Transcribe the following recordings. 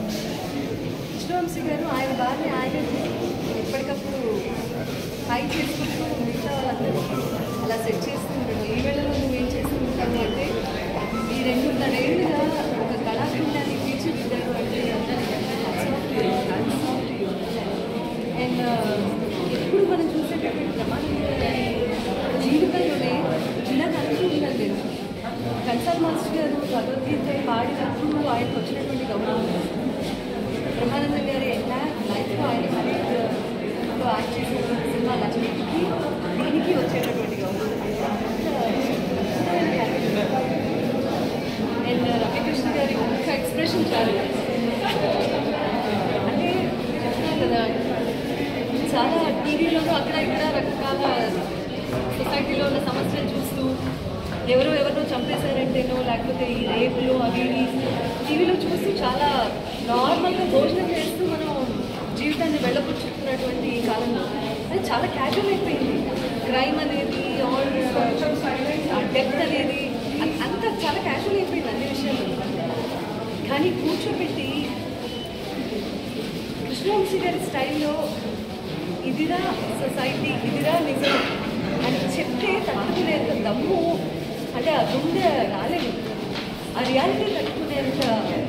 కృష్ణవంశీ గారు ఆయన బాగానే ఆయన ఎప్పటికప్పుడు హై చేసుకుంటూ మిగతా వాళ్ళందరూ అలా సెట్ చేస్తూ ఉంటాడు ఈ వేళలో నువ్వేం చేస్తూ ఉంటావు అంటే ఈ రెండున్నర ఏళ్ళుగా ఒక కళాఖండాన్ని తీర్చిదిద్దాడు అంటే అండ్ ఎప్పుడు మనం చూసేటటువంటి ప్రమాణం జీవితంలోనే ఇలా కలుసు ఉండాలి లేదు కన్సల్ మాస్టర్ గారు భగవద్గీత పాడినప్పుడు ఆయనకు వచ్చినటువంటి గౌరవం బ్రహ్మానంద గారి ఎంటైర్ లైఫ్లో ఆయన కెరీర్లో యాక్ట్ చేసినటువంటి సినిమాలన్నిటికీ దీనికి వచ్చేటటువంటి గౌరవం అండ్ రవికృష్ణ గారి ఒక్క ఎక్స్ప్రెషన్ చాలు అంటే చెప్తున్నాను కదా చాలా టీవీలోనూ అక్కడ ఇక్కడ రకరకాల సొసైటీలో ఉన్న సమస్యలు చూస్తూ ఎవరో ఎవరినో చంపేశారంటేనో లేకపోతే ఈ రేపులు అవి ఇవి టీవీలో చూస్తూ చాలా నార్మల్గా భోజనం చేస్తూ మనం జీవితాన్ని వెళ్ళపుచ్చుకున్నటువంటి ఈ కాలంలో అది చాలా క్యాజువల్ అయిపోయింది క్రైమ్ అనేది ఆర్ డెప్త్ అనేది అ- అంతా చాలా క్యాజువల్ అయిపోయింది అన్ని విషయాలు కానీ కూర్చోబెట్టి కృష్ణవంశీ గారి స్టైల్లో ఇదిరా సొసైటీ ఇదిరా నిజం అని చెప్తే తట్టుకునేంత దమ్ము అంటే ఆ గుండె రాలేదు ఆ రియాలిటీ తట్టుకునేంత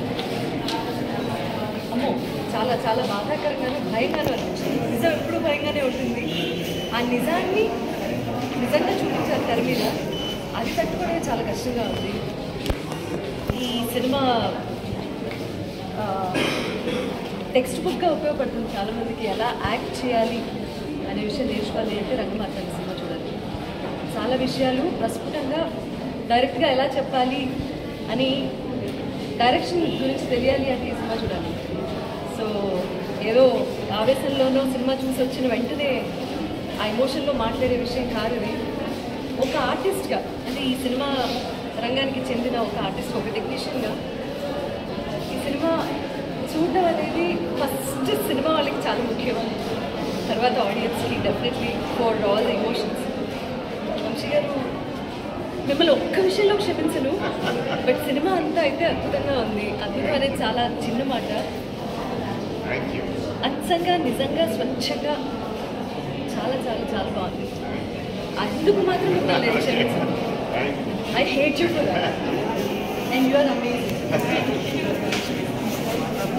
అమ్మో చాలా చాలా బాధాకరంగానే భయంగానే అనిపించింది నిజం ఎప్పుడు భయంగానే ఉంటుంది ఆ నిజాన్ని నిజంగా చూపించారు తెర మీద అది తట్టుకోవడమే చాలా కష్టంగా ఉంది ఈ సినిమా టెక్స్ట్ బుక్గా ఉపయోగపడుతుంది చాలామందికి ఎలా యాక్ట్ చేయాలి అనే విషయం నేర్చుకోవాలి అంటే రంగమార్తాల సినిమా చూడాలి చాలా విషయాలు ప్రస్ఫుటంగా డైరెక్ట్గా ఎలా చెప్పాలి అని డైరెక్షన్ గురించి తెలియాలి అంటే ఈ సినిమా చూడాలి సో ఏదో ఆవేశంలోనో సినిమా చూసి వచ్చిన వెంటనే ఆ ఎమోషన్లో మాట్లాడే విషయం కాదు ఇది ఒక ఆర్టిస్ట్గా అంటే ఈ సినిమా రంగానికి చెందిన ఒక ఆర్టిస్ట్ ఒక టెక్నీషియన్గా ఈ సినిమా చూడడం అనేది ఫస్ట్ సినిమా వాళ్ళకి చాలా ముఖ్యం తర్వాత ఆడియన్స్కి definitely for all the emotions Vamshi garu మిమ్మల్ని ఒక్క విషయంలో క్షమించను బట్ సినిమా అంతా అయితే అద్భుతంగా ఉంది అద్భుతం అనేది చాలా చిన్న మాట థ్యాంక్ యూ అచ్చంగా నిజంగా స్వచ్ఛంగా చాలా చాలా చాలా బాగుంది అందుకు మాత్రం మిమ్మల్ని నేను క్షమించను thank you I hate you for that and you are amazing